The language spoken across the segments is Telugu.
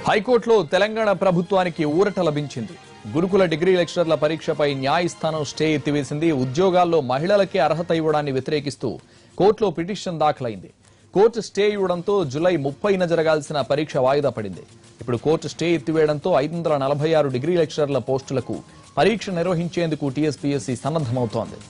హైకోర్టులో తెలంగాణ ప్రభుత్వానికి ఊరట లభించింది గురుకుల డిగ్రీ లెక్చరర్ల పరీక్షపై న్యాయస్థానం స్టే ఎత్తివేసింది ఉద్యోగాల్లో మహిళలకే అర్హత ఇవ్వడాన్ని వ్యతిరేకిస్తూ కోర్టులో పిటిషన్ దాఖలైంది కోర్టు స్టే ఇవ్వడంతో జులై ముప్పైన జరగాల్సిన పరీక్ష వాయిదా పడింది ఇప్పుడు కోర్టు స్టే ఎత్తివేయడంతో ఐదు వందల నలభై ఆరు డిగ్రీ లెక్చరర్ల పోస్టులకు పరీక్ష నిర్వహించేందుకు టీఎస్పీఎస్సీ సన్నద్దమవుతోంది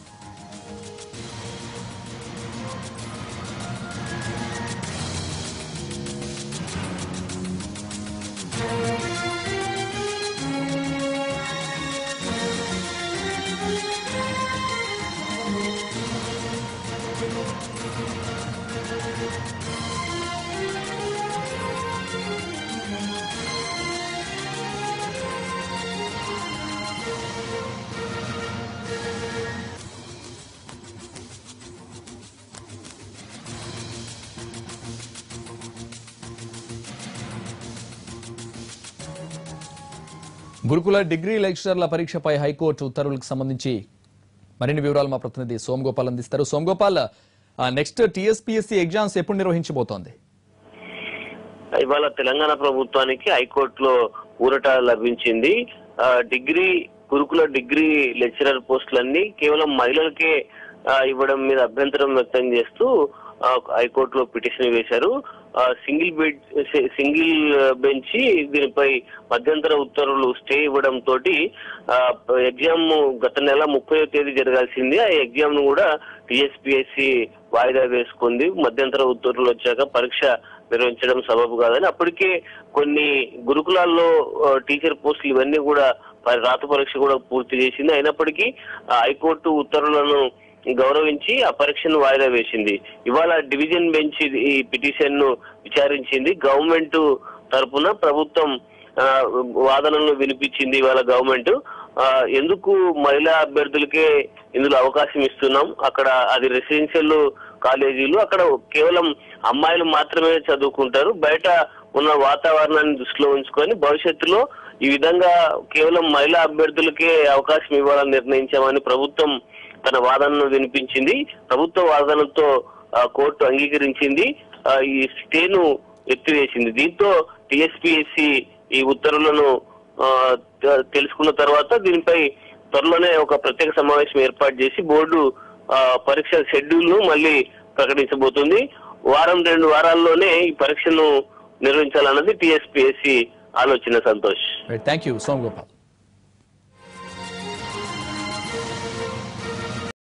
గురుకుల డిగ్రీ లెక్చరర్ల పరీక్షపై హైకోర్టు ఉత్తర్వులకు సంబంధించి మరిన్ని వివరాలు మా ప్రతినిధి సోమగోపాల్ అందిస్తారు సోమగోపాల్ నెక్స్ట్ టీఎస్పీఎస్సీ ఎగ్జామ్స్ ఎప్పుడు నిర్వహించబోతోంది ఇవాళ తెలంగాణ ప్రభుత్వానికి హైకోర్టులో ఊరట లభించింది ఆ, డిగ్రీ గురుకుల డిగ్రీ లెక్చరర్ పోస్టులన్నీ కేవలం మహిళలకే ఆ, ఇవ్వడం మీద అభ్యంతరం వ్యక్తం చేస్తూ ఆ, హైకోర్టులో పిటిషన్ వేశారు ఆ, సింగిల్ బెడ్ సింగిల్ బెంచ్ దీనిపై మధ్యంతర ఉత్తర్వులు స్టే ఇవ్వడం తోటి ఆ, ఎగ్జామ్ గత నెల ముప్పై తేదీ జరగాల్సింది ఆ ఎగ్జామ్ ను కూడా టిఎస్పిఎస్సి వాయిదా వేసుకుంది మధ్యంతర ఉత్తర్వులు వచ్చాక పరీక్ష నిర్వహించడం సబబు కాదని అప్పటికే కొన్ని గురుకులాల్లో ఆ, టీచర్ పోస్టులు ఇవన్నీ కూడా ప- రాత పరీక్ష కూడా పూర్తి చేసింది అయినప్పటికీ ఆ, హైకోర్టు ఉత్తర్వులను గౌరవించి ఆ పరీక్షను వాయిదా వేసింది ఇవాళ డివిజన్ బెంచ్ ఇది- ఈ పిటిషన్ ను విచారించింది గవర్నమెంట్ తరపున ప్రభుత్వం ఆ, వాదనలను వినిపించింది ఇవాళ గవర్నమెంట్ ఆ, ఎందుకు మహిళా అభ్యర్థులకే ఇందులో అవకాశం ఇస్తున్నాం అక్కడ అది రెసిడెన్షియల్ కాలేజీలు అక్కడ కేవలం అమ్మాయిలు మాత్రమే చదువుకుంటారు బయట ఉన్న వాతావరణాన్ని దృష్టిలో ఉంచుకొని భవిష్యత్తులో ఈ విధంగా కేవలం మహిళా అభ్యర్థులకే అవకాశం ఇవ్వాలని నిర్ణయించామని ప్రభుత్వం తన వాదనను వినిపించింది ప్రభుత్వ వాదనతో ఆ, కోర్టు అంగీకరించింది ఆ, ఈ స్టేను ఎత్తివేసింది దీంతో టిఎస్పిఎస్సి ఈ ఉత్తర్వులను ఆ, తె- తెలుసుకున్న తర్వాత దీనిపై త్వరలోనే ఒక ప్రత్యేక సమావేశం ఏర్పాటు చేసి బోర్డు ఆ, పరీక్ష షెడ్యూల్ ను మళ్ళీ ప్రకటించబోతుంది వారం రెండు వారాల్లోనే ఈ పరీక్షను నిర్వహించాలన్నది టిఎస్పిఎస్సి ఆలోచన సంతోష్ థ్యాంక్ యూ సోమగోపాల్